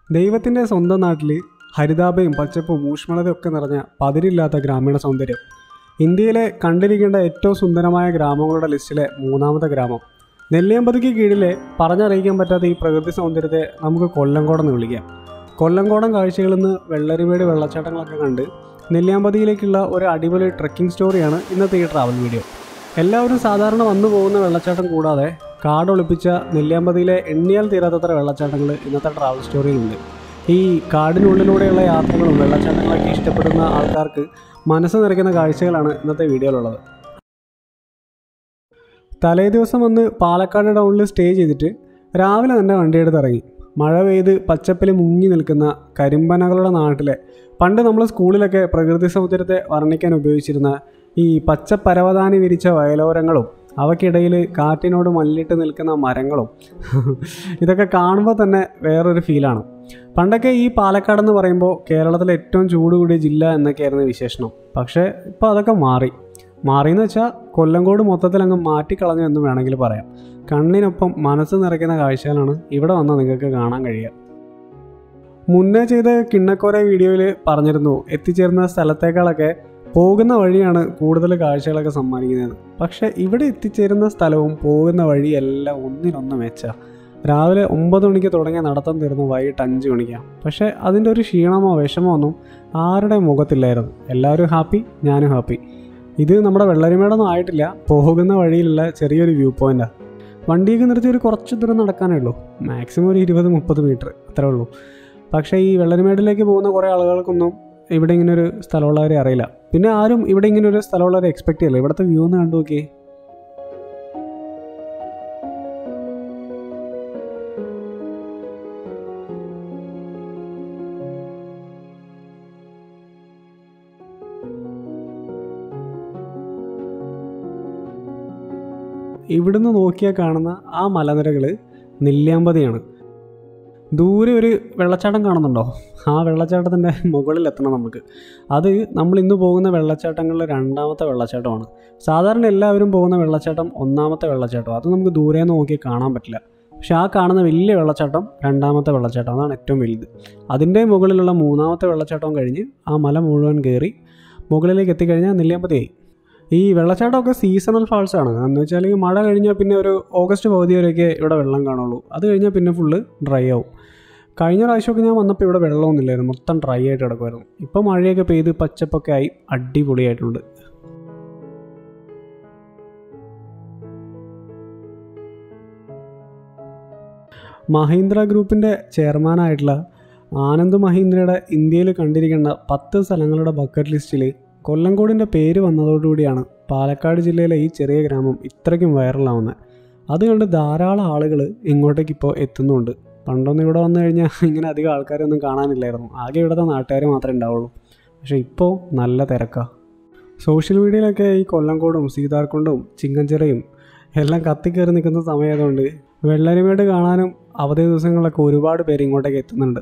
ദൈവത്തിൻ്റെ സ്വന്തം നാട്ടിൽ ഹരിതാപയും പച്ചപ്പും ഊഷ്മളതയും ഒക്കെ നിറഞ്ഞ പതിരില്ലാത്ത ഗ്രാമീണ സൗന്ദര്യം ഇന്ത്യയിലെ കണ്ടിരിക്കേണ്ട ഏറ്റവും സുന്ദരമായ ഗ്രാമങ്ങളുടെ ലിസ്റ്റിലെ മൂന്നാമത്തെ ഗ്രാമം നെല്ലിയമ്പതിക്ക് കീഴിലെ പറഞ്ഞറിയിക്കാൻ പറ്റാത്ത ഈ പ്രകൃതി സൗന്ദര്യത്തെ നമുക്ക് കൊല്ലംകോടം എന്ന് വിളിക്കാം കൊല്ലംകോടം കാഴ്ചകളിൽ നിന്ന് വെള്ളരിമേട് വെള്ളച്ചാട്ടങ്ങളൊക്കെ കണ്ട് നെല്ലിയാമ്പതിയിലേക്കുള്ള ഒരു അടിപൊളി ട്രക്കിംഗ് സ്റ്റോറിയാണ് ഇന്നത്തെ ഈ ട്രാവൽ വീഡിയോ എല്ലാവരും സാധാരണ വന്നു പോകുന്ന വെള്ളച്ചാട്ടം കൂടാതെ കാടൊളിപ്പിച്ച നെല്ലിയാമ്പതിയിലെ എണ്ണിയാൽ തീരാത്തത്ര വെള്ളച്ചാട്ടങ്ങൾ ഇന്നത്തെ ട്രാവൽ സ്റ്റോറിയിലുണ്ട് ഈ കാടിനുള്ളിലൂടെയുള്ള യാത്രകളും വെള്ളച്ചാട്ടങ്ങളൊക്കെ ഇഷ്ടപ്പെടുന്ന ആൾക്കാർക്ക് മനസ്സ് നിറയ്ക്കുന്ന കാഴ്ചകളാണ് ഇന്നത്തെ വീഡിയോയിലുള്ളത് തലേ ദിവസം വന്ന് പാലക്കാട് ടൗണിൽ സ്റ്റേ ചെയ്തിട്ട് രാവിലെ തന്നെ വണ്ടിയെടുത്ത് ഇറങ്ങി മഴ പെയ്ത് പച്ചപ്പിൽ മുങ്ങി നിൽക്കുന്ന കരിമ്പനകളുടെ നാട്ടിലെ പണ്ട് നമ്മൾ സ്കൂളിലൊക്കെ പ്രകൃതി സൗന്ദര്യത്തെ വർണ്ണിക്കാൻ ഉപയോഗിച്ചിരുന്ന ഈ പച്ച പരവതാനി വിരിച്ച വയലോരങ്ങളും അവയ്ക്കിടയിൽ കാറ്റിനോട് മല്ലിട്ട് നിൽക്കുന്ന മരങ്ങളും ഇതൊക്കെ കാണുമ്പോൾ തന്നെ വേറൊരു ഫീലാണ് പണ്ടൊക്കെ ഈ പാലക്കാട് എന്ന് പറയുമ്പോൾ കേരളത്തിലെ ഏറ്റവും ചൂട് കൂടിയ ജില്ല എന്നൊക്കെയായിരുന്നു വിശേഷണം പക്ഷേ ഇപ്പോൾ അതൊക്കെ മാറി മാറിയെന്ന് വെച്ചാൽ കൊല്ലങ്കോട് മൊത്തത്തിൽ അങ്ങ് മാറ്റിക്കളഞ്ഞു എന്ന് വേണമെങ്കിൽ പറയാം കണ്ണിനൊപ്പം മനസ്സ് നിറയ്ക്കുന്ന കാഴ്ചകളാണ് ഇവിടെ വന്നാൽ നിങ്ങൾക്ക് കാണാൻ കഴിയുക മുന്നേ ചെയ്ത കിണ്ണക്കോര വീഡിയോയിൽ പറഞ്ഞിരുന്നു എത്തിച്ചേർന്ന സ്ഥലത്തേക്കാളൊക്കെ പോകുന്ന വഴിയാണ് കൂടുതൽ കാഴ്ചകളൊക്കെ സമ്മാനിക്കുന്നത് പക്ഷേ ഇവിടെ എത്തിച്ചേരുന്ന സ്ഥലവും പോകുന്ന വഴിയെല്ലാം ഒന്നിനൊന്ന് മെച്ച രാവിലെ ഒമ്പത് മണിക്ക് തുടങ്ങിയ നടത്തം തീർന്ന് വൈകിട്ട് അഞ്ച് മണിക്കാണ് പക്ഷേ അതിൻ്റെ ഒരു ക്ഷീണമോ വിഷമോ ഒന്നും ആരുടെ മുഖത്തില്ലായിരുന്നു എല്ലാവരും ഹാപ്പി ഞാനും ഹാപ്പി ഇത് നമ്മുടെ വെള്ളരിമേടൊന്നും ആയിട്ടില്ല പോകുന്ന വഴിയിലുള്ള ചെറിയൊരു വ്യൂ പോയിൻ്റാണ് വണ്ടിയൊക്കെ നിർത്തി ഒരു കുറച്ച് ദൂരം നടക്കാനേ ഉള്ളൂ മാക്സിമം ഒരു ഇരുപത് മുപ്പത് മീറ്റർ അത്രേ ഉള്ളൂ പക്ഷേ ഈ വെള്ളരിമേടിലേക്ക് പോകുന്ന കുറേ ആളുകൾക്കൊന്നും ഇവിടെ ഇങ്ങനെ ഒരു സ്ഥലമുള്ളവരെ അറിയില്ല പിന്നെ ആരും ഇവിടെ ഇങ്ങനെ ഒരു സ്ഥലമുള്ളവരെ എക്സ്പെക്ട് ചെയ്യില്ല ഇവിടുത്തെ വ്യൂ ഒന്ന് കണ്ടു നോക്കിയേ ഇവിടുന്ന് നോക്കിയാൽ കാണുന്ന ആ മലനിരകൾ നെല്ലിയാമ്പതിയാണ് ദൂരെ ഒരു വെള്ളച്ചാട്ടം കാണുന്നുണ്ടോ ആ വെള്ളച്ചാട്ടത്തിൻ്റെ മുകളിൽ എത്തണം നമുക്ക് അത് നമ്മൾ ഇന്ന് പോകുന്ന വെള്ളച്ചാട്ടങ്ങളിലെ രണ്ടാമത്തെ വെള്ളച്ചാട്ടമാണ് സാധാരണ എല്ലാവരും പോകുന്ന വെള്ളച്ചാട്ടം ഒന്നാമത്തെ വെള്ളച്ചാട്ടം അത് നമുക്ക് ദൂരെ നിന്ന് നോക്കി കാണാൻ പറ്റില്ല പക്ഷെ ആ കാണുന്ന വലിയ വെള്ളച്ചാട്ടം രണ്ടാമത്തെ വെള്ളച്ചാട്ടം അതാണ് ഏറ്റവും വലുത് അതിൻ്റെ മുകളിലുള്ള മൂന്നാമത്തെ വെള്ളച്ചാട്ടം കഴിഞ്ഞ് ആ മല മുഴുവൻ കയറി മുകളിലേക്ക് എത്തിക്കഴിഞ്ഞാൽ നെല്ലിയാമ്പതിയായി ഈ വെള്ളച്ചാട്ടമൊക്കെ സീസണൽ ഫാൾസ് ആണ് എന്ന് വെച്ചാൽ ഈ മഴ കഴിഞ്ഞാൽ പിന്നെ ഒരു ഓഗസ്റ്റ് പകുതി വരെയൊക്കെ ഇവിടെ വെള്ളം കാണുള്ളൂ അത് കഴിഞ്ഞാൽ പിന്നെ ഫുള്ള് ഡ്രൈ ആവും കഴിഞ്ഞ പ്രാവശ്യമൊക്കെ ഞാൻ വന്നപ്പോൾ ഇവിടെ വെള്ളമൊന്നുമില്ലായിരുന്നു മൊത്തം ഡ്രൈ ആയിട്ട് കിടക്കുമായിരുന്നു ഇപ്പോൾ മഴയൊക്കെ പെയ്ത് പച്ചപ്പൊക്കെ ആയി അടിപൊളിയായിട്ടുണ്ട് മഹീന്ദ്ര ഗ്രൂപ്പിൻ്റെ ചെയർമാനായിട്ടുള്ള ആനന്ദ് മഹീന്ദ്രയുടെ ഇന്ത്യയിൽ കണ്ടിരിക്കേണ്ട പത്ത് സ്ഥലങ്ങളുടെ ബക്കറ്റ് ലിസ്റ്റിൽ കൊല്ലങ്കോടിൻ്റെ പേര് വന്നതോടുകൂടിയാണ് പാലക്കാട് ജില്ലയിലെ ഈ ചെറിയ ഗ്രാമം ഇത്രയ്ക്കും വൈറലാവുന്നത് അത് കണ്ട് ധാരാളം ആളുകൾ ഇങ്ങോട്ടേക്ക് ഇപ്പോൾ എത്തുന്നുണ്ട് പണ്ടൊന്നും ഇവിടെ വന്നു കഴിഞ്ഞാൽ ഇങ്ങനെ അധികം ആൾക്കാരൊന്നും കാണാനില്ലായിരുന്നു ആകെ ഇവിടുത്തെ നാട്ടുകാർ മാത്രമേ ഉണ്ടാവുള്ളൂ പക്ഷേ ഇപ്പോൾ നല്ല തിരക്കാണ് സോഷ്യൽ മീഡിയയിലൊക്കെ ഈ കൊല്ലങ്കോടും സീതാർക്കുണ്ടും ചിങ്ങഞ്ചിറയും എല്ലാം കത്തിക്കയറി നിൽക്കുന്ന സമയമായതുകൊണ്ട് വെള്ളരിമേട് കാണാനും അവധി ദിവസങ്ങളിലൊക്കെ ഒരുപാട് പേര് ഇങ്ങോട്ടേക്ക് എത്തുന്നുണ്ട്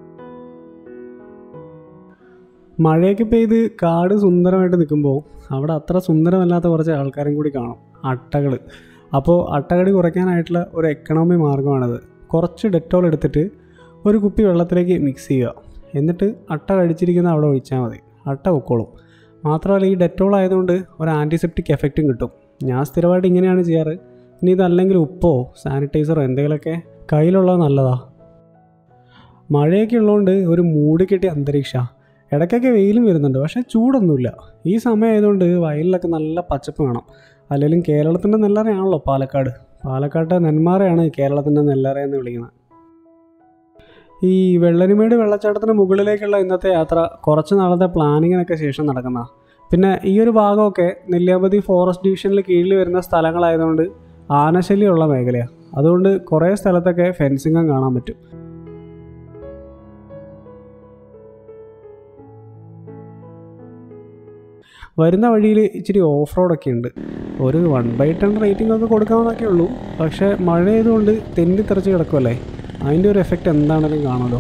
മഴയൊക്കെ പെയ്ത് കാട് സുന്ദരമായിട്ട് നിൽക്കുമ്പോൾ അവിടെ അത്ര സുന്ദരമല്ലാത്ത കുറച്ച് ആൾക്കാരും കൂടി കാണും അട്ടകൾ അപ്പോൾ അട്ടകടി കുറയ്ക്കാനായിട്ടുള്ള ഒരു എക്കണോമി മാർഗ്ഗമാണത് കുറച്ച് ഡെറ്റോൾ എടുത്തിട്ട് ഒരു കുപ്പി വെള്ളത്തിലേക്ക് മിക്സ് ചെയ്യുക എന്നിട്ട് അട്ട കഴിച്ചിരിക്കുന്ന അവിടെ ഒഴിച്ചാൽ മതി അട്ട പൊക്കോളും മാത്രമല്ല ഈ ഡെറ്റോൾ ആയതുകൊണ്ട് ഒരു ആൻറ്റിസെപ്റ്റിക് എഫക്റ്റും കിട്ടും ഞാൻ സ്ഥിരമായിട്ട് ഇങ്ങനെയാണ് ചെയ്യാറ് ഇനി ഇതല്ലെങ്കിൽ ഉപ്പോ സാനിറ്റൈസറോ എന്തെങ്കിലുമൊക്കെ കയ്യിലുള്ളത് നല്ലതാണ് മഴയൊക്കെ ഉള്ളതുകൊണ്ട് ഒരു മൂടി കെട്ടിയ അന്തരീക്ഷമാണ് ഇടയ്ക്കൊക്കെ വെയിലും വരുന്നുണ്ട് പക്ഷേ ചൂടൊന്നുമില്ല ഈ സമയം ആയതുകൊണ്ട് വയലിലൊക്കെ നല്ല പച്ചപ്പ് കാണാം അല്ലെങ്കിലും കേരളത്തിൻ്റെ നെല്ലറയാണല്ലോ പാലക്കാട് പാലക്കാട്ടെ നെന്മാറയാണ് കേരളത്തിൻ്റെ നെല്ലറ എന്ന് വിളിക്കുന്നത് ഈ വെള്ളരിമേട് വെള്ളച്ചാട്ടത്തിന് മുകളിലേക്കുള്ള ഇന്നത്തെ യാത്ര കുറച്ച് നാളത്തെ പ്ലാനിങ്ങിനൊക്കെ ശേഷം നടക്കുന്ന പിന്നെ ഈ ഒരു ഭാഗമൊക്കെ നെല്ലിയാമ്പതി ഫോറസ്റ്റ് ഡിവിഷനിൽ കീഴിൽ വരുന്ന സ്ഥലങ്ങളായതുകൊണ്ട് ആനശല്യമുള്ള മേഖലയാണ് അതുകൊണ്ട് കുറേ സ്ഥലത്തൊക്കെ ഫെൻസിങ്ങും കാണാൻ പറ്റും വരുന്ന വഴിയിൽ ഇച്ചിരി ഓഫ് റോഡൊക്കെ ഉണ്ട് ഒരു വൺ ബൈ ടെൻ റേറ്റിംഗ് ഒക്കെ കൊടുക്കാമെന്നൊക്കെ ഉള്ളൂ പക്ഷേ മഴ ആയതുകൊണ്ട് തെന്നി തെറിച്ച് കിടക്കുമല്ലേ അതിൻ്റെ ഒരു എഫക്റ്റ് എന്താണെങ്കിലും കാണുമല്ലോ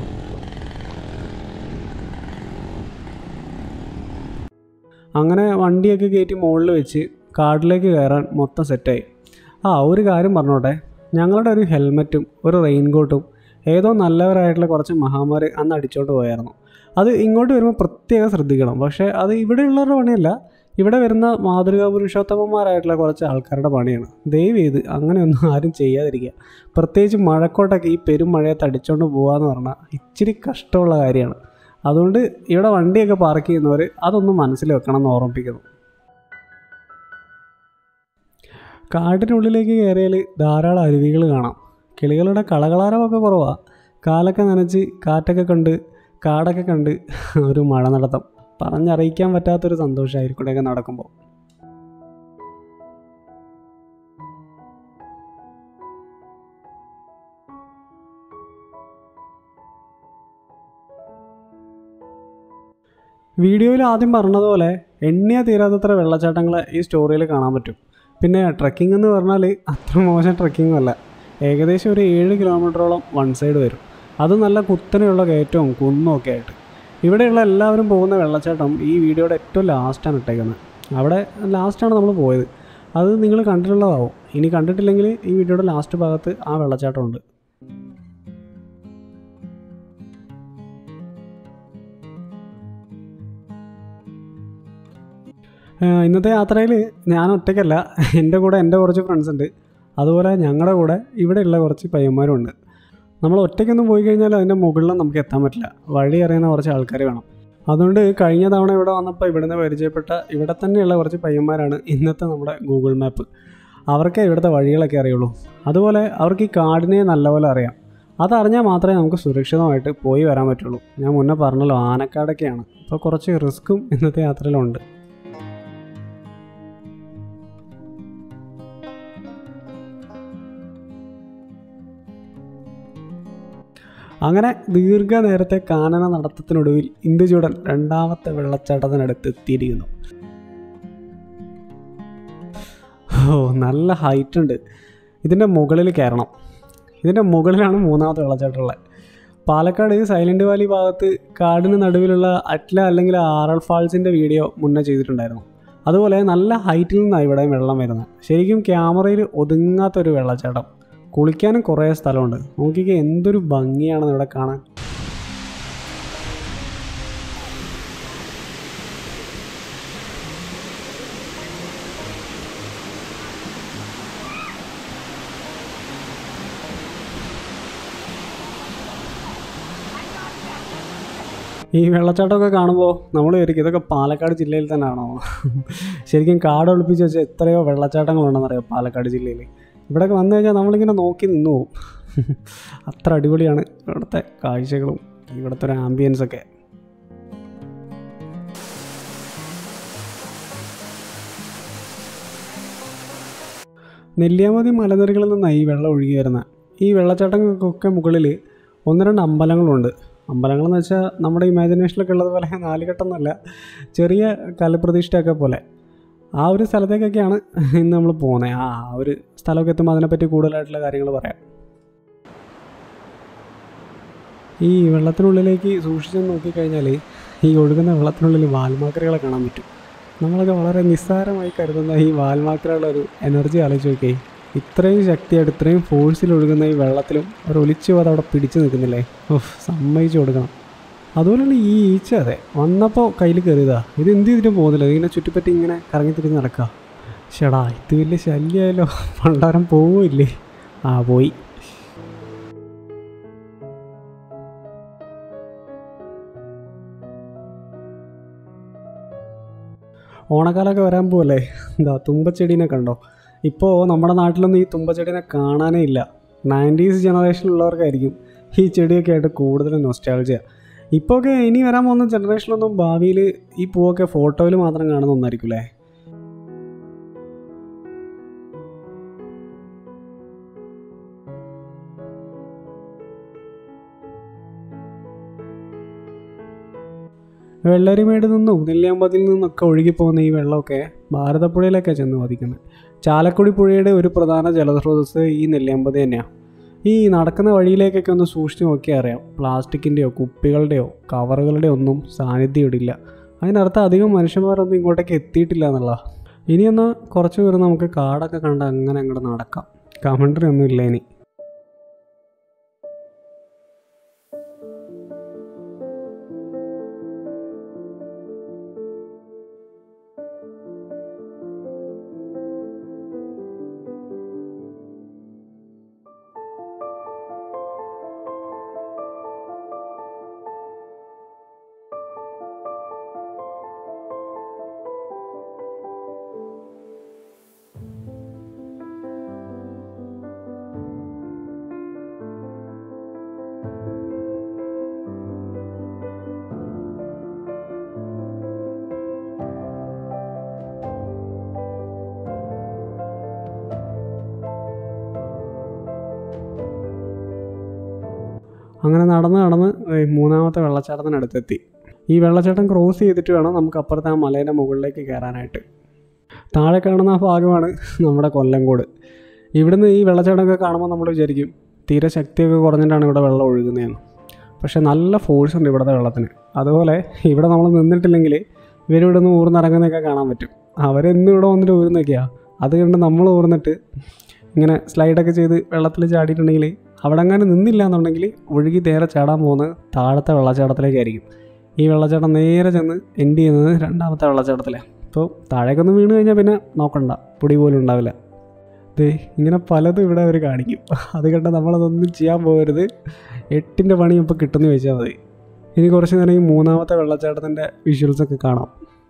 അങ്ങനെ വണ്ടിയൊക്കെ കയറ്റി മുകളിൽ വെച്ച് കാട്ടിലേക്ക് കയറാൻ മൊത്തം സെറ്റായി ആ ഒരു കാര്യം പറഞ്ഞോട്ടെ ഞങ്ങളുടെ ഒരു ഹെൽമറ്റും ഒരു റെയിൻ കോട്ടും ഏതോ നല്ലവരായിട്ടുള്ള കുറച്ച് മഹാമാർ അന്ന് അടിച്ചോണ്ട് പോയായിരുന്നു അത് ഇങ്ങോട്ട് വരുമ്പോൾ പ്രത്യേകം ശ്രദ്ധിക്കണം പക്ഷേ അത് ഇവിടെയുള്ളവരുടെ പണിയല്ല ഇവിടെ വരുന്ന മാതൃകാ പുരുഷോത്തമന്മാരായിട്ടുള്ള കുറച്ച് ആൾക്കാരുടെ പണിയാണ് ദയവ് ചെയ്ത് അങ്ങനെയൊന്നും ആരും ചെയ്യാതിരിക്കുക പ്രത്യേകിച്ച് മഴക്കോട്ടൊക്കെ ഈ പെരും മഴയത്ത് അടിച്ചുകൊണ്ട് പോകാന്ന് പറഞ്ഞാൽ ഇച്ചിരി കഷ്ടമുള്ള കാര്യമാണ് അതുകൊണ്ട് ഇവിടെ വണ്ടിയൊക്കെ പാർക്ക് ചെയ്യുന്നവർ അതൊന്നും മനസ്സിൽ വെക്കണം എന്ന് ഓർമ്മിപ്പിക്കുന്നു കാട്ടിനുള്ളിലേക്ക് കയറിയാൽ ധാരാളം അരുവികൾ കാണാം കിളികളുടെ കളകളാരമൊക്കെ കുറവാണ് കാലൊക്കെ നനച്ച് കാറ്റൊക്കെ കണ്ട് കാടൊക്കെ കണ്ട് ഒരു മഴ നടത്തം പറഞ്ഞറിയിക്കാൻ പറ്റാത്തൊരു സന്തോഷമായിരിക്കും ഇവിടെയൊക്കെ നടക്കുമ്പോൾ വീഡിയോയിൽ ആദ്യം പറഞ്ഞതുപോലെ എണ്ണിയ തീരാത്തത്ര വെള്ളച്ചാട്ടങ്ങൾ ഈ സ്റ്റോറിയിൽ കാണാൻ പറ്റും പിന്നെ ട്രക്കിംഗ് എന്ന് പറഞ്ഞാൽ അത്ര മോശം ട്രക്കിങ്ങും അല്ല ഏകദേശം ഒരു ഏഴ് കിലോമീറ്ററോളം വൺ സൈഡ് വരും അത് നല്ല കുത്തനെയുള്ള കയറ്റവും കുന്നും ഒക്കെ ആയിട്ട് ഇവിടെയുള്ള എല്ലാവരും പോകുന്ന വെള്ളച്ചാട്ടം ഈ വീഡിയോയുടെ ഏറ്റവും ലാസ്റ്റാണ് ഇട്ടേക്കുന്നത് അവിടെ ലാസ്റ്റാണ് നമ്മൾ പോയത് അത് നിങ്ങൾ കണ്ടിട്ടുള്ളതാവും ഇനി കണ്ടിട്ടില്ലെങ്കിൽ ഈ വീഡിയോയുടെ ലാസ്റ്റ് ഭാഗത്ത് ആ വെള്ളച്ചാട്ടമുണ്ട് ഏഹ് ഇന്നത്തെ യാത്രയിൽ ഞാൻ ഒറ്റയ്ക്കല്ല എൻ്റെ കൂടെ എൻ്റെ കുറച്ച് ഫ്രണ്ട്സ് ഉണ്ട് അതുപോലെ ഞങ്ങളുടെ കൂടെ ഇവിടെയുള്ള കുറച്ച് പയ്യന്മാരും ഉണ്ട് നമ്മൾ ഒറ്റയ്ക്കൊന്നും പോയി കഴിഞ്ഞാൽ അതിൻ്റെ മുകളിൽ നമുക്ക് എത്താൻ പറ്റില്ല വഴി അറിയുന്ന കുറച്ച് ആൾക്കാർ വേണം അതുകൊണ്ട് കഴിഞ്ഞ തവണ ഇവിടെ വന്നപ്പോൾ ഇവിടുന്ന് പരിചയപ്പെട്ട ഇവിടെ തന്നെയുള്ള കുറച്ച് പയ്യന്മാരാണ് ഇന്നത്തെ നമ്മുടെ ഗൂഗിൾ മാപ്പ് അവർക്ക് ഇവിടുത്തെ വഴികളൊക്കെ അറിയുള്ളൂ അതുപോലെ അവർക്ക് ഈ കാടിനെ നല്ലപോലെ അറിയാം അതറിഞ്ഞാൽ മാത്രമേ നമുക്ക് സുരക്ഷിതമായിട്ട് പോയി വരാൻ പറ്റുള്ളൂ ഞാൻ മുന്നേ പറഞ്ഞല്ലോ ആനക്കാടൊക്കെയാണ് അപ്പോൾ കുറച്ച് റിസ്ക്കും ഇന്നത്തെ യാത്രയിലുണ്ട് അങ്ങനെ ദീർഘനേരത്തെ കാനന നടത്തത്തിനൊടുവിൽ ഇന്ദുചൂടൻ രണ്ടാമത്തെ വെള്ളച്ചാട്ടത്തിനടുത്ത് എത്തിയിരിക്കുന്നു ഓ നല്ല ഹൈറ്റ് ഉണ്ട് ഇതിൻ്റെ മുകളിൽ കയറണം ഇതിൻ്റെ മുകളിലാണ് മൂന്നാമത്തെ വെള്ളച്ചാട്ടം ഉള്ളത് പാലക്കാട് സൈലൻറ്റ് വാലി ഭാഗത്ത് കാടിന് നടുവിലുള്ള അറ്റ്ല അല്ലെങ്കിൽ ആറൽ ഫാൾസിൻ്റെ വീഡിയോ മുന്നേ ചെയ്തിട്ടുണ്ടായിരുന്നു അതുപോലെ നല്ല ഹൈറ്റിൽ നിന്നാണ് ഇവിടെ വെള്ളം വരുന്നത് ശരിക്കും ക്യാമറയിൽ ഒതുങ്ങാത്തൊരു വെള്ളച്ചാട്ടം കുളിക്കാനും കുറേ സ്ഥലമുണ്ട് നോക്കിക്കേ എന്തൊരു ഭംഗിയാണ് ഇവിടെ കാണാൻ ഈ വെള്ളച്ചാട്ടമൊക്കെ കാണുമ്പോൾ നമ്മൾ വിചാരിക്കും ഇതൊക്കെ പാലക്കാട് ജില്ലയിൽ തന്നെയാണോ ശരിക്കും കാട് ഒളിപ്പിച്ച് വെച്ച എത്രയോ വെള്ളച്ചാട്ടങ്ങളുണ്ടെന്നറിയാം പാലക്കാട് ജില്ലയിൽ ഇവിടെയൊക്കെ വന്നു കഴിഞ്ഞാൽ നമ്മളിങ്ങനെ നോക്കി നിന്നു പോകും അത്ര അടിപൊളിയാണ് ഇവിടുത്തെ കാഴ്ചകളും ഇവിടുത്തെ ഒരു ആംബിയൻസ് ഒക്കെ നെല്ലിയാമതി മലനിരകളിൽ നിന്നാണ് ഈ വെള്ളം ഒഴുകി വരുന്നത് ഈ വെള്ളച്ചാട്ടങ്ങൾക്കൊക്കെ മുകളിൽ ഒന്ന് രണ്ട് അമ്പലങ്ങളുണ്ട് അമ്പലങ്ങളെന്ന് വെച്ചാൽ നമ്മുടെ ഇമാജിനേഷനിലൊക്കെ ഉള്ളത് പോലെ നാലുകെട്ടൊന്നുമല്ല ചെറിയ കലപ്രതിഷ്ഠയൊക്കെ പോലെ ആ ഒരു സ്ഥലത്തേക്കൊക്കെയാണ് ഇന്ന് നമ്മൾ പോകുന്നത് ആ ആ ഒരു സ്ഥലമൊക്കെ എത്തുമ്പോൾ അതിനെപ്പറ്റി കൂടുതലായിട്ടുള്ള കാര്യങ്ങൾ പറയാം ഈ വെള്ളത്തിനുള്ളിലേക്ക് സൂക്ഷിച്ച് നോക്കിക്കഴിഞ്ഞാൽ ഈ ഒഴുകുന്ന വെള്ളത്തിനുള്ളിൽ വാൽമാക്കറികളെ കാണാൻ പറ്റും നമ്മളൊക്കെ വളരെ നിസ്സാരമായി കരുതുന്ന ഈ വാൽമാക്കറുടെ ഒരു എനർജി ആലോചിച്ച് നോക്കിയേ ഇത്രയും ശക്തിയായിട്ട് ഇത്രയും ഫോഴ്സിൽ ഒഴുകുന്ന ഈ വെള്ളത്തിലും ഒരു ഒലിച്ചു പോകാതെ അവിടെ പിടിച്ചു നിൽക്കുന്നില്ലേ ഓഹ് സമ്മതിച്ചു കൊടുക്കണം അതുപോലെയാണ് ഈ ഈച്ച അതെ വന്നപ്പോൾ കയ്യിൽ കയറിയതാ ഇത് എന്ത് ചെയ്തിട്ടും പോകുന്നില്ല ഇതിങ്ങനെ ചുറ്റിപ്പറ്റി ഇങ്ങനെ കറങ്ങി തിരിഞ്ഞ് നടക്കുക ഷടാ ഇത് വലിയ ശല്യമായാലോ പണ്ടാരം പോവില്ലേ ആ പോയി ഓണക്കാലമൊക്കെ വരാൻ പോവല്ലേ എന്താ തുമ്പച്ചെടീനെ കണ്ടോ ഇപ്പോൾ നമ്മുടെ നാട്ടിലൊന്നും ഈ തുമ്പച്ചെടീനെ കാണാനേ ഇല്ല നയൻറ്റീസ് ജനറേഷനിലുള്ളവർക്കായിരിക്കും ഈ ചെടിയൊക്കെ ആയിട്ട് കൂടുതൽ നൊസ്റ്റാൾജിയ ഇപ്പോൾ ഒക്കെ ഇനി വരാൻ പോകുന്ന ജനറേഷനിലൊന്നും ഭാവിയിൽ ഈ പൂവൊക്കെ ഫോട്ടോയിൽ മാത്രം കാണുന്ന ഒന്നായിരിക്കും അല്ലേ വെള്ളരിമേട് നിന്നും നെല്ലിയാമ്പതിൽ നിന്നൊക്കെ ഒഴുകിപ്പോകുന്ന ഈ വെള്ളമൊക്കെ ഭാരതപ്പുഴയിലേക്കാണ് ചെന്ന് പതിക്കുന്നത് ചാലക്കുടി പുഴയുടെ ഒരു പ്രധാന ജലസ്രോതസ് ഈ നെല്ലിയാമ്പതി തന്നെയാണ് ഈ നടക്കുന്ന വഴിയിലേക്കൊക്കെ ഒന്ന് സൂക്ഷിച്ച് നോക്കിയാൽ അറിയാം പ്ലാസ്റ്റിക്കിൻ്റെയോ കുപ്പികളുടെയോ കവറുകളുടെയോ ഒന്നും സാന്നിധ്യം ഇടില്ല അതിനർത്ഥം അധികം മനുഷ്യന്മാരൊന്നും ഇങ്ങോട്ടേക്ക് എത്തിയിട്ടില്ല എന്നുള്ള ഇനി എന്നാൽ കുറച്ച് പേര് നമുക്ക് കാടൊക്കെ കണ്ട് അങ്ങനെ അങ്ങോട്ട് നടക്കാം കമൻട്രി ഒന്നും ഇല്ല ഇനി അങ്ങനെ നടന്ന് നടന്ന് ഈ മൂന്നാമത്തെ വെള്ളച്ചാട്ടത്തിനടുത്തെത്തി ഈ വെള്ളച്ചാട്ടം ക്രോസ് ചെയ്തിട്ട് വേണം നമുക്ക് അപ്പുറത്തെ ആ മലേൻ്റെ മുകളിലേക്ക് കയറാനായിട്ട് താഴെ കാണുന്ന ആ ഭാഗമാണ് നമ്മുടെ കൊല്ലങ്കോട് ഇവിടുന്ന് ഈ വെള്ളച്ചാട്ടമൊക്കെ കാണുമ്പോൾ നമ്മൾ വിചാരിക്കും തീരെ ശക്തിയൊക്കെ കുറഞ്ഞിട്ടാണ് ഇവിടെ വെള്ളം ഒഴുകുന്നതെന്ന് പക്ഷേ നല്ല ഫോഴ്സ് ഉണ്ട് ഇവിടുത്തെ വെള്ളത്തിന് അതുപോലെ ഇവിടെ നമ്മൾ നിന്നിട്ടില്ലെങ്കിൽ ഇവരിവിടെ നിന്ന് ഊർന്നിറങ്ങുന്നതൊക്കെ കാണാൻ പറ്റും അവരെന്നും ഇവിടെ വന്നിട്ട് ഊരുന്നൊക്കെയാണ് അത് കണ്ട് നമ്മൾ ഊർന്നിട്ട് ഇങ്ങനെ സ്ലൈഡൊക്കെ ചെയ്ത് വെള്ളത്തിൽ ചാടിയിട്ടുണ്ടെങ്കിൽ അവിടെ അങ്ങനെ നിന്നില്ല എന്നുണ്ടെങ്കിൽ ഒഴുകി നേരെ ചാടാൻ പോകുന്നത് താഴത്തെ വെള്ളച്ചാട്ടത്തിലേക്കായിരിക്കും ഈ വെള്ളച്ചാട്ടം നേരെ ചെന്ന് എൻഡ് ചെയ്യുന്നത് രണ്ടാമത്തെ വെള്ളച്ചാട്ടത്തിലാണ് അപ്പോൾ താഴേക്കൊന്ന് വീണ് കഴിഞ്ഞാൽ പിന്നെ നോക്കണ്ട പൊടി പോലും ഉണ്ടാവില്ല ദേ ഇങ്ങനെ പലതും ഇവിടെ അവർ കാണിക്കും അത് കണ്ട് നമ്മളതൊന്നും ചെയ്യാൻ പോകരുത് എട്ടിൻ്റെ പണി ഇപ്പോൾ കിട്ടുമെന്ന് വെച്ചാൽ മതി ഇനി കുറച്ച് നേരം ഈ മൂന്നാമത്തെ വെള്ളച്ചാട്ടത്തിൻ്റെ വിഷ്വൽസൊക്കെ കാണാം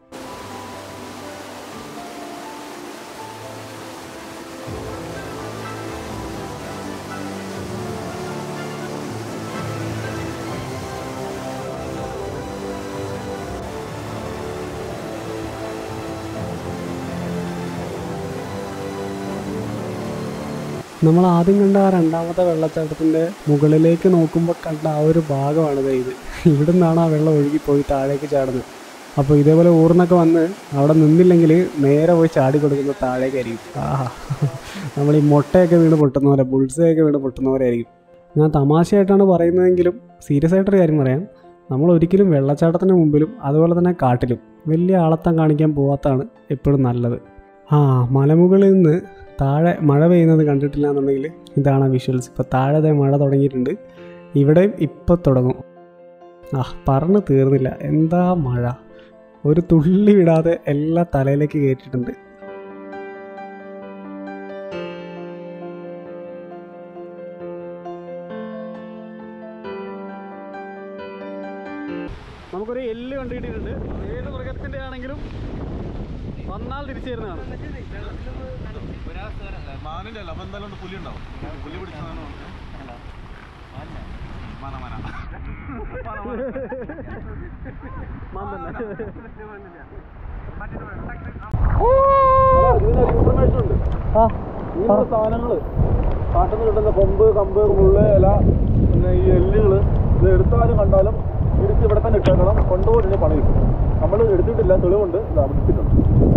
നമ്മൾ ആദ്യം കണ്ട ആ രണ്ടാമത്തെ വെള്ളച്ചാട്ടത്തിൻ്റെ മുകളിലേക്ക് നോക്കുമ്പോൾ കണ്ട ആ ഒരു ഭാഗമാണിത് ഇത് ഇവിടെ നിന്നാണ് ആ വെള്ളം ഒഴുകി പോയി താഴേക്ക് ചാടുന്നത് അപ്പോൾ ഇതേപോലെ ഊർന്നൊക്കെ വന്ന് അവിടെ നിന്നില്ലെങ്കിൽ നേരെ പോയി ചാടി കൊടുക്കുന്നത് താഴേക്കായിരിക്കും ആഹാ നമ്മൾ ഈ മുട്ടയൊക്കെ വീണ് പൊട്ടുന്ന പോലെ ബുൾസയൊക്കെ വീണ് പൊട്ടുന്ന പോലെ ആയിരിക്കും ഞാൻ തമാശയായിട്ടാണ് പറയുന്നതെങ്കിലും സീരിയസ് ആയിട്ടൊരു കാര്യം പറയാം നമ്മൾ ഒരിക്കലും വെള്ളച്ചാട്ടത്തിന് മുമ്പിലും അതുപോലെ തന്നെ കാട്ടിലും വലിയ ആളത്തം കാണിക്കാൻ പോകാത്തതാണ് എപ്പോഴും നല്ലത് ആ മലമുകളിൽ നിന്ന് താഴെ മഴ പെയ്യുന്നത് കണ്ടിട്ടില്ല എന്നുണ്ടെങ്കിൽ ഇതാണ് വിഷ്വൽസ് ഇപ്പോൾ താഴെ മഴ തുടങ്ങിയിട്ടുണ്ട് ഇവിടെയും ഇപ്പോൾ തുടങ്ങും ആ പറഞ്ഞ് തീർന്നില്ല എന്താ മഴ ഒരു തുള്ളി വിടാതെ എല്ലാ തലയിലേക്ക് കയറ്റിയിട്ടുണ്ട് നമുക്കൊരു എല്ല് കണ്ടുകിട്ടിയിട്ടുണ്ട് ഏത് മൃഗത്തിൻ്റെ ആണെങ്കിലും വന്നാൽ തിരിച്ചു തരുന്നതാണ് മാനിന്റെ അല്ല അപ്പൊ എന്തായാലും ഉണ്ട് പുലി ഉണ്ടാവും പുലി പിടിച്ചതാണ് മന മന ഇൻഫർമേഷൻ ഉണ്ട് ഇങ്ങനത്തെ സാധനങ്ങള് കാട്ടിൽ നിന്ന് കിട്ടുന്ന കൊമ്പ് കമ്പ് മുള്ള് ഇല പിന്നെ ഈ എല്ലുകള് ഇത് എടുത്താലും കണ്ടാലും തിരിച്ച് ഇവിടെ തന്നെ ഇട്ടേക്കണം കൊണ്ടുപോയിട്ട് പണി കിട്ടും നമ്മൾ എടുത്തിട്ടില്ല തെളിവുണ്ട് ഇത് അവിടെ ഇട്ടിട്ടുണ്ട്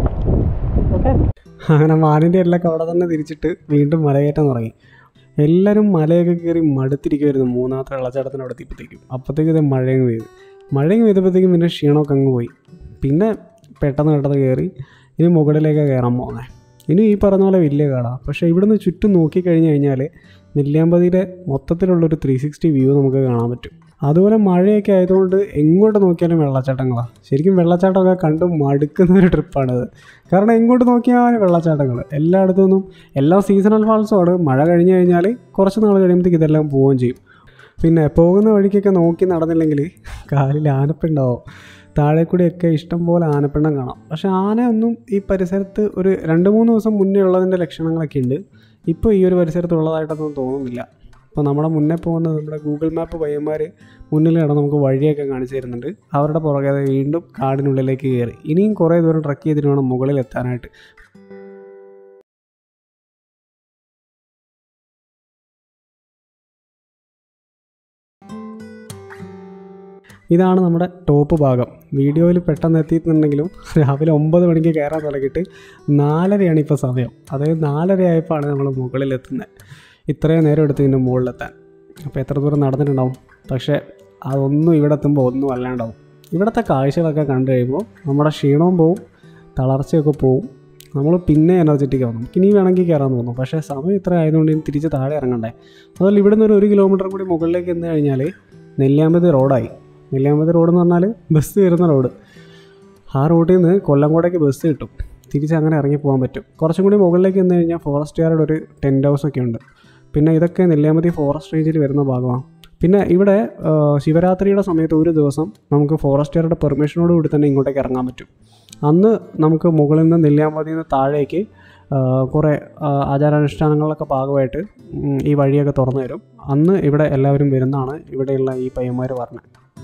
അങ്ങനെ മാനിൻ്റെ എല്ലൊക്കെ അവിടെ തന്നെ തിരിച്ചിട്ട് വീണ്ടും മലകയറ്റം തുടങ്ങി എല്ലാവരും മലയൊക്കെ കയറി മടുത്തിരിക്കുമായിരുന്നു മൂന്നാമത്തെ വെള്ളച്ചാട്ടത്തിന് അവിടെ എത്തിയപ്പോഴത്തേക്കും അപ്പോഴത്തേക്കും ഇത് മഴയും പെയ്തു മഴയും പെയ്തപ്പോഴത്തേക്കും പിന്നെ ക്ഷീണമൊക്കെ അങ്ങ് പോയി പിന്നെ പെട്ടെന്ന് പെട്ടെന്ന് കയറി ഇനി മുകളിലേക്ക് കയറാൻ പോകുന്നത് ഇനി ഈ പറഞ്ഞ പോലെ വലിയ കാടാണ് പക്ഷേ ഇവിടുന്ന് ചുറ്റും നോക്കിക്കഴിഞ്ഞ് കഴിഞ്ഞാൽ നെല്ലിയാമ്പതിയുടെ മൊത്തത്തിലുള്ളൊരു ത്രീ സിക്സ്റ്റി വ്യൂ നമുക്ക് കാണാൻ പറ്റും അതുപോലെ മഴയൊക്കെ ആയതുകൊണ്ട് എങ്ങോട്ട് നോക്കിയാലും വെള്ളച്ചാട്ടങ്ങളാണ് ശരിക്കും വെള്ളച്ചാട്ടമൊക്കെ കണ്ട് മടുക്കുന്ന ഒരു ട്രിപ്പാണിത് കാരണം എങ്ങോട്ട് നോക്കിയാലും വെള്ളച്ചാട്ടങ്ങൾ എല്ലായിടത്തു നിന്നും എല്ലാ സീസണൽ ഫാൾസുമാണ് മഴ കഴിഞ്ഞ് കഴിഞ്ഞാൽ കുറച്ച് നാൾ കഴിയുമ്പോഴത്തേക്ക് ഇതെല്ലാം പോവുകയും ചെയ്യും പിന്നെ പോകുന്ന വഴിക്കൊക്കെ നോക്കി നടന്നില്ലെങ്കിൽ കാലിൽ ആനപ്പിണ്ടാവും താഴെ കൂടിയൊക്കെ ഇഷ്ടം പോലെ ആനപ്പിണ്ടം കാണാം പക്ഷേ ആന ഒന്നും ഈ പരിസരത്ത് ഒരു രണ്ട് മൂന്ന് ദിവസം മുന്നേ ഉള്ളതിൻ്റെ ലക്ഷണങ്ങളൊക്കെ ഉണ്ട് ഇപ്പോൾ ഈ ഒരു പരിസരത്ത് ഉള്ളതായിട്ടൊന്നും തോന്നുന്നില്ല അപ്പോൾ നമ്മുടെ മുന്നേ പോകുന്ന നമ്മുടെ ഗൂഗിൾ മാപ്പ് പയ്യന്മാർ മുന്നിൽ കിടന്ന് നമുക്ക് വഴിയൊക്കെ കാണിച്ചു തരുന്നുണ്ട് അവരുടെ പുറകെ ദേ വീണ്ടും കാടിനുള്ളിലേക്ക് കയറി ഇനിയും കുറേ ദൂരം ട്രക്ക് ചെയ്തിട്ട് വേണം മുകളിൽ എത്താനായിട്ട് ഇതാണ് നമ്മുടെ ടോപ്പ് ഭാഗം വീഡിയോയിൽ പെട്ടെന്ന് എത്തിയിട്ടുണ്ടെങ്കിലും രാവിലെ ഒമ്പത് മണിക്ക് കയറാൻ തുടങ്ങിയിട്ട് നാലരയാണ് ഇപ്പോൾ സമയം അതായത് നാലര ആയപ്പോഴാണ് നമ്മൾ മുകളിലെത്തുന്നത് ഇത്രയും നേരം എടുത്ത് ഇതിൻ്റെ മുകളിലെത്താൻ അപ്പോൾ എത്ര ദൂരം നടന്നിട്ടുണ്ടാവും പക്ഷേ അതൊന്നും ഇവിടെ എത്തുമ്പോൾ ഒന്നും അല്ലാണ്ടാവും ഇവിടുത്തെ കാഴ്ചകളൊക്കെ കണ്ടു കഴിയുമ്പോൾ നമ്മുടെ ക്ഷീണവും പോവും തളർച്ചയൊക്കെ പോവും നമ്മൾ പിന്നെ എനർജറ്റിക് ആവും നമുക്ക് ഇനി വേണമെങ്കിൽ കയറാൻ തോന്നും പക്ഷേ സമയം ഇത്ര ആയതുകൊണ്ട് ഇനി തിരിച്ച് താഴെ ഇറങ്ങണ്ടേ അതുപോലെ ഇവിടെ നിന്ന് ഒരു ഒരു കിലോമീറ്റർ കൂടി മുകളിലേക്ക് എന്ന് കഴിഞ്ഞാൽ നെല്ലിയാമ്പതി റോഡായി നെല്ലിയാമ്പതി റോഡ് എന്ന് പറഞ്ഞാൽ ബസ് കയറുന്ന റോഡ് ആ റോഡിൽ നിന്ന് കൊല്ലംകോടേക്ക് ബസ് കിട്ടും തിരിച്ച് അങ്ങനെ ഇറങ്ങി പോകാൻ പറ്റും കുറച്ചും കൂടി മുകളിലേക്ക് നിന്ന് കഴിഞ്ഞാൽ ഫോറസ്റ്റുകാരുടെ ഒരു ടെൻറ്റ് ഹൗസ് ഒക്കെ ഉണ്ട് പിന്നെ ഇതൊക്കെ നെല്ലിയാമ്പതി ഫോറസ്റ്റ് റേഞ്ചിൽ വരുന്ന ഭാഗമാണ് പിന്നെ ഇവിടെ ആ, ശിവരാത്രിയുടെ സമയത്ത് ഒരു ദിവസം നമുക്ക് ഫോറസ്റ്റുകാരുടെ പെർമിഷനോട് കൂടി തന്നെ ഇങ്ങോട്ടേക്ക് ഇറങ്ങാൻ പറ്റും അന്ന് നമുക്ക് മുകളിൽ നിന്ന് നെല്ലിയാമ്പതിയിൽ നിന്ന് താഴേക്ക് ആ, കുറേ ആ, ആചാരാനുഷ്ഠാനങ്ങളൊക്കെ ഭാഗമായിട്ട് ഉം, ഈ വഴിയൊക്കെ തുറന്നു തരും അന്ന് ഇവിടെ എല്ലാവരും വരുന്നതാണ് ഇവിടെയുള്ള ഈ പയ്യന്മാർ പറഞ്ഞത്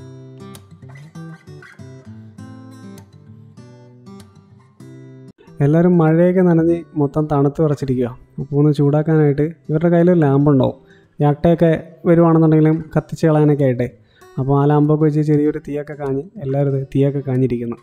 എല്ലാവരും മഴയൊക്കെ നനഞ്ഞ് മൊത്തം തണുത്ത് വിറച്ചിരിക്കുക അപ്പോൾ ഒന്ന് ചൂടാക്കാനായിട്ട് ഇവരുടെ കയ്യിൽ ലാമ്പ് ഉണ്ടാവും യാട്ടയൊക്കെ വരുവാണെന്നുണ്ടെങ്കിലും കത്തിച്ച് കളയാനൊക്കെ ആയിട്ടേ അപ്പോൾ ആ ലാമ്പൊക്കെ വെച്ച് ചെറിയൊരു തീയൊക്കെ കാഞ്ഞ് എല്ലാവരും ഇത് തീയൊക്കെ കാഞ്ഞിരിക്കുന്നു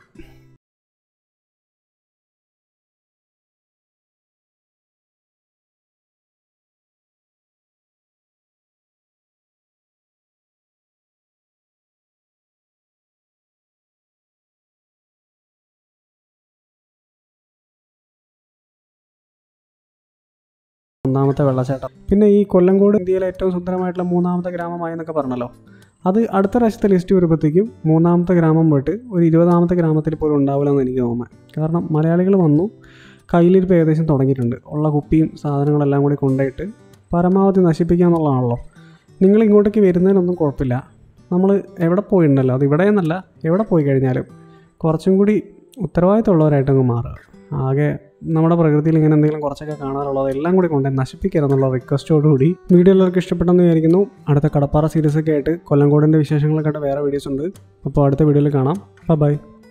ഒന്നാമത്തെ വെള്ളച്ചാട്ടം പിന്നെ ഈ കൊല്ലങ്കോട് ഇന്ത്യയിലെ ഏറ്റവും സുന്ദരമായിട്ടുള്ള മൂന്നാമത്തെ ഗ്രാമമായി എന്നൊക്കെ പറഞ്ഞല്ലോ അത് അടുത്ത പ്രാവശ്യത്തെ ലിസ്റ്റ് വരുമ്പോഴത്തേക്കും മൂന്നാമത്തെ ഗ്രാമം പോയിട്ട് ഒരു ഇരുപതാമത്തെ ഗ്രാമത്തിൽ പോലും ഉണ്ടാവില്ല എന്ന് എനിക്ക് തോന്നുന്നത് കാരണം മലയാളികൾ വന്നു കയ്യിലിരിപ്പ് ഏകദേശം തുടങ്ങിയിട്ടുണ്ട് ഉള്ള കുപ്പിയും സാധനങ്ങളെല്ലാം കൂടി കൊണ്ടുപോയിട്ട് പരമാവധി നശിപ്പിക്കുക എന്നുള്ളതാണല്ലോ നിങ്ങൾ ഇങ്ങോട്ടേക്ക് വരുന്നതിനൊന്നും കുഴപ്പമില്ല നമ്മൾ എവിടെ പോയിട്ടുണ്ടല്ലോ അത് ഇവിടെ എന്നല്ല എവിടെ പോയി കഴിഞ്ഞാലും കുറച്ചും കൂടി ഉത്തരവാദിത്തമുള്ളവരായിട്ടങ്ങ് മാറുക ആകെ നമ്മുടെ പ്രകൃതിയിൽ ഇങ്ങനെ എന്തെങ്കിലും കുറച്ചൊക്കെ കാണാനുള്ളത് എല്ലാം കൂടി കൊണ്ട് നശിപ്പിക്കരുതെന്നുള്ള റിക്വസ്റ്റോടുകൂടി വീഡിയോ എല്ലാവർക്കും ഇഷ്ടപ്പെട്ടെന്ന് വിചാരിക്കുന്നു അടുത്ത കടപ്പാറ സീരീസ് ഒക്കെ ആയിട്ട് കൊല്ലംകോടിൻ്റെ വിശേഷങ്ങളൊക്കെ ആയിട്ട് വേറെ വീഡിയോസ് ഉണ്ട് അപ്പോൾ അടുത്ത വീഡിയോയിൽ കാണാം ബൈ